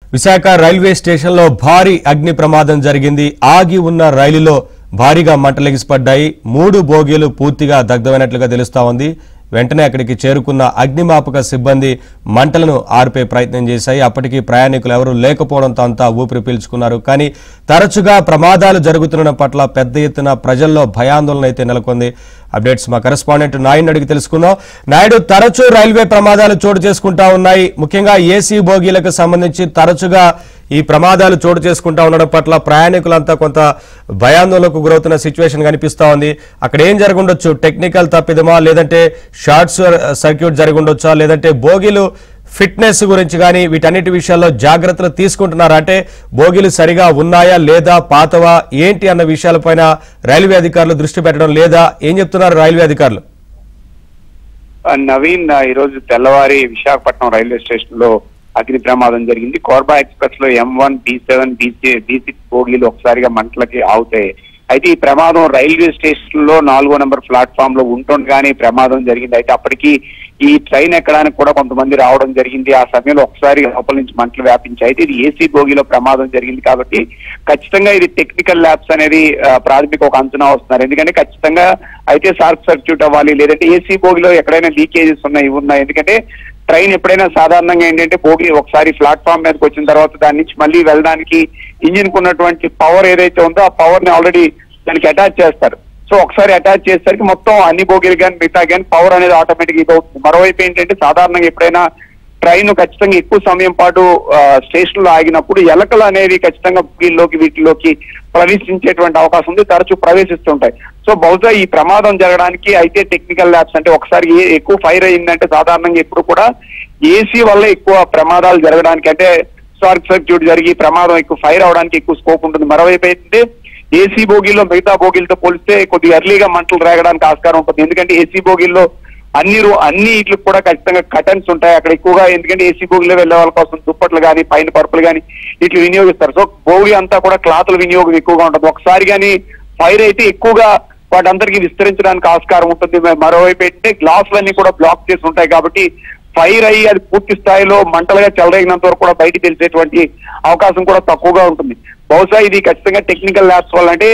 Visakha railway స్టేషన్లో భారీ అగ్ని ప్రమాదం జరిగింది ఆగి ఉన్న రైలులో భారీగా మంటలెగిసిపడ్డాయి మూడు బోగీలు పూర్తిగా దగ్ధమైనట్లుగా తెలుస్తా ఉంది వెంటనే అక్కడికి చేరుకున్న అగ్నిమాపక సిబ్బంది మంటలను ఆర్పే ప్రయత్నం చేశాయి అప్పటికి ప్రయాణికులు ఎవరూ లేకపోవడంతో అంతా ఊపిరి పీల్చుకున్నారు కానీ తరచుగా ప్రమాదాలు జరుగుతున్న పట్ల పెద్ద ఎత్తున ప్రజల్లో భయాందోళన అయితే నెలకొంది అప్డేట్స్ మా కరెస్పాండెంట్ నాయుడు అడిగి తెలుసుకుందాం నాయుడు తరచూ రైల్వే ప్రమాదాలు చోటు చేసుకుంటా ఉన్నాయి ముఖ్యంగా ఏసీ బోగీలకు సంబంధించి తరచుగా ఈ ప్రమాదాలు చోటు చేసుకుంటా ఉండడం పట్ల ప్రయాణికులంతా కొంత భయాందోళనకు గురవుతున్న సిచ్యువేషన్ కనిపిస్తా ఉంది అక్కడ ఏం జరగుండొచ్చు టెక్నికల్ తప్పిదమా లేదంటే షార్ట్ సర్క్యూట్ జరగుండొచ్చా లేదంటే బోగీలు ఫిట్నెస్ గురించి కానీ వీటన్నిటి విషయాల్లో జాగ్రత్తలు తీసుకుంటున్నారా అంటే బోగీలు సరిగా ఉన్నాయా లేదా పాతవా ఏంటి అన్న విషయాలపైన రైల్వే అధికారులు దృష్టి పెట్టడం లేదా ఏం చెప్తున్నారు రైల్వే అధికారులు ఆ, నవీన్ ఆ, ఈ రోజు తెల్లవారి విశాఖపట్నం రైల్వే స్టేషన్ లో అగ్ని ప్రమాదం జరిగింది కోర్బా ఎక్స్ప్రెస్ లో M one B seven B B six బోగీలు ఒకసారిగా మంటలకి ఆవుతాయి అయితే ఈ ప్రమాదం రైల్వే స్టేషన్ లో నాలుగో నెంబర్ ప్లాట్ఫామ్ లో ఉంటుండగానే ఈ ప్రమాదం జరిగింది అయితే అప్పటికి ఈ ట్రైన్ ఎక్కడానికి కూడా కొంతమంది రావడం జరిగింది ఆ సమయంలో ఒకసారి లోపల నుంచి మంటలు వ్యాపించాయి అయితే ఇది ఏసీ బోగిలో ప్రమాదం జరిగింది కాబట్టి ఖచ్చితంగా ఇది టెక్నికల్ ల్యాబ్స్ అనేది ఆ, ప్రాథమిక ఒక అంచనా వస్తున్నారు ఎందుకంటే ఖచ్చితంగా అయితే షార్ట్ సర్క్యూట్ అవ్వాలి లేదంటే ఏసీ బోగిలో ఎక్కడైనా లీకేజెస్ ఉన్నాయి ఇవి ఉన్నాయి ఎందుకంటే ట్రైన్ ఎప్పుడైనా సాధారణంగా ఏంటంటే బోగి ఒకసారి ప్లాట్ఫామ్ మీదకి వచ్చిన తర్వాత దాని నుంచి మళ్ళీ వెళ్ళడానికి ఇంజిన్ కు ఉన్నటువంటి పవర్ ఏదైతే ఉందో ఆ పవర్ ని ఆల్రెడీ దానికి అటాచ్ చేస్తారు సో ఒకసారి అటాచ్ చేసేసరికి మొత్తం అన్ని బోగీలు కానీ మిగతా కానీ పవర్ అనేది ఆటోమేటిక్ ఇది అవుతుంది మరోవైపు ఏంటంటే సాధారణంగా ఎప్పుడైనా ట్రైన్ ఖచ్చితంగా ఎక్కువ సమయం పాటు స్టేషన్ లో ఆగినప్పుడు ఎలకలు అనేవి ఖచ్చితంగా బోగీల్లోకి వీటిలోకి ప్రవేశించేటువంటి అవకాశం ఉంది తరచూ ప్రవేశిస్తుంటాయి సో బహుశా ఈ ప్రమాదం జరగడానికి అయితే టెక్నికల్ ల్యాబ్స్ అంటే ఒకసారి ఏ- ఎక్కువ ఫైర్ అయిందంటే సాధారణంగా ఎప్పుడు కూడా ఏసీ వల్ల ఎక్కువ ప్రమాదాలు జరగడానికి అంటే షార్ట్ సర్క్యూట్ జరిగి ప్రమాదం ఎక్కువ ఫైర్ అవడానికి ఎక్కువ స్కోప్ ఉంటుంది మరోవైపు అయితే ఏసీ బోగీల్లో మిగతా బోగీలతో పోలిస్తే కొద్దిగా ఎర్లీగా మంటలు రేగడానికి ఆస్కారం ఉంటుంది ఎందుకంటే ఏసీ బోగీల్లో అన్ని రో అన్ని ఇట్లకు కూడా ఖచ్చితంగా కటన్స్ ఉంటాయి అక్కడ ఎక్కువగా ఎందుకంటే ఏసీ బోగిలో వెళ్ళే వాళ్ళ కోసం దుప్పట్లు కానీ పైన పరుపులు కానీ ఇట్లు వినియోగిస్తారు సో బోగి అంతా కూడా క్లాతుల వినియోగం ఎక్కువగా ఉంటుంది ఒకసారి కానీ ఫైర్ అయితే ఎక్కువగా వాటందరికీ విస్తరించడానికి ఆస్కారం ఉంటుంది మ- మరోవైపు ఏంటంటే గ్లాసులన్నీ కూడా బ్లాక్ చేసి ఉంటాయి కాబట్టి ఫైర్ అయ్యి అది పూర్తి స్థాయిలో మంటలుగా చెలరేగినంత వరకు కూడా బయటికి తెలిసేటువంటి అవకాశం కూడా తక్కువగా ఉంటుంది బహుశా ఇది ఖచ్చితంగా టెక్నికల్ ల్యాబ్స్ వల్ల అంటే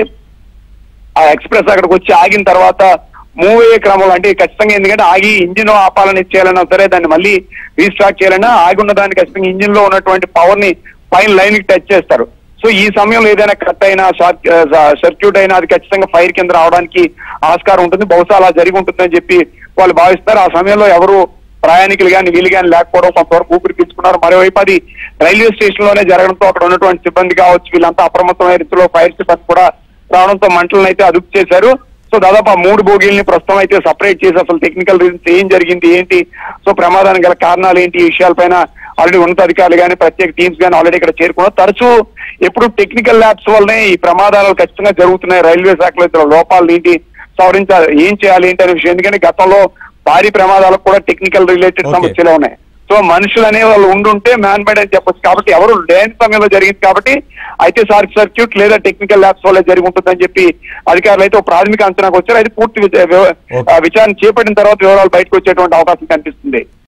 ఆ ఎక్స్ప్రెస్ అక్కడికి వచ్చి ఆగిన తర్వాత మూవ్ అయ్యే క్రమంలో అంటే ఖచ్చితంగా ఎందుకంటే ఆగి ఇంజిన్ ఆపాలని ఇచ్చేయాలన్నా సరే దాన్ని మళ్ళీ రీస్టార్ట్ చేయాలన్నా ఆగి ఉన్న దాన్ని ఖచ్చితంగా ఇంజిన్ లో ఉన్నటువంటి పవర్ ని పైన లైన్ కి టచ్ చేస్తారు సో ఈ సమయంలో ఏదైనా కట్ అయినా షార్ట్ సర్క్యూట్ అయినా అది ఖచ్చితంగా ఫైర్ కింద రావడానికి ఆస్కారం ఉంటుంది బహుశా అలా జరిగి ఉంటుందని చెప్పి వాళ్ళు భావిస్తారు ఆ సమయంలో ఎవరు ప్రయాణికులు కానీ వీళ్ళు కానీ లేకపోవడం కొంతవరకు ఊపిరి పీల్చుకున్నారు మరోవైపు అది రైల్వే స్టేషన్ లోనే జరగడంతో అక్కడ ఉన్నటువంటి సిబ్బంది కావచ్చు వీళ్ళంతా అప్రమత్తమైన రీతిలో ఫైర్ సిబ్బంది కూడా రావడంతో మంటలను అయితే అదుపు చేశారు సో దాదాపు ఆ మూడు బోగీల్ని ప్రస్తుతం అయితే సపరేట్ చేసి అసలు టెక్నికల్ రీజన్స్ ఏం జరిగింది ఏంటి సో ప్రమాదానికి గల కారణాలు ఏంటి ఈ విషయాలపైన ఆల్రెడీ ఉన్నతాధికారులు కానీ ప్రత్యేక టీమ్స్ కానీ ఆల్రెడీ ఇక్కడ చేరుకున్నారు తరచూ ఎప్పుడు టెక్నికల్ ల్యాబ్స్ వల్లనే ఈ ప్రమాదాలు ఖచ్చితంగా జరుగుతున్నాయి రైల్వే శాఖలో ఇందులో లోపాలు ఏంటి సవరించాలి ఏం చేయాలి ఏంటి అనే విషయం ఎందుకంటే గతంలో భారీ ప్రమాదాలకు కూడా టెక్నికల్ రిలేటెడ్ Okay. సమస్యలు ఉన్నాయి సో మనుషులు అనే వాళ్ళు ఉండుంటే మ్యాన్ మేడ్ అని చెప్పొచ్చు కాబట్టి ఎవరు లేని సమయంలో జరిగింది కాబట్టి అయితే షార్ట్ సర్క్యూట్ లేదా టెక్నికల్ ల్యాబ్స్ వల్ల జరిగి ఉంటుందని చెప్పి అధికారులు అయితే ఒక ప్రాథమిక అంచనాకు వచ్చారు అయితే పూర్తి విచ- వివ- Okay. విచారణ చేపట్టిన తర్వాత వివరాలు బయటకు వచ్చేటువంటి అవకాశం కనిపిస్తుంది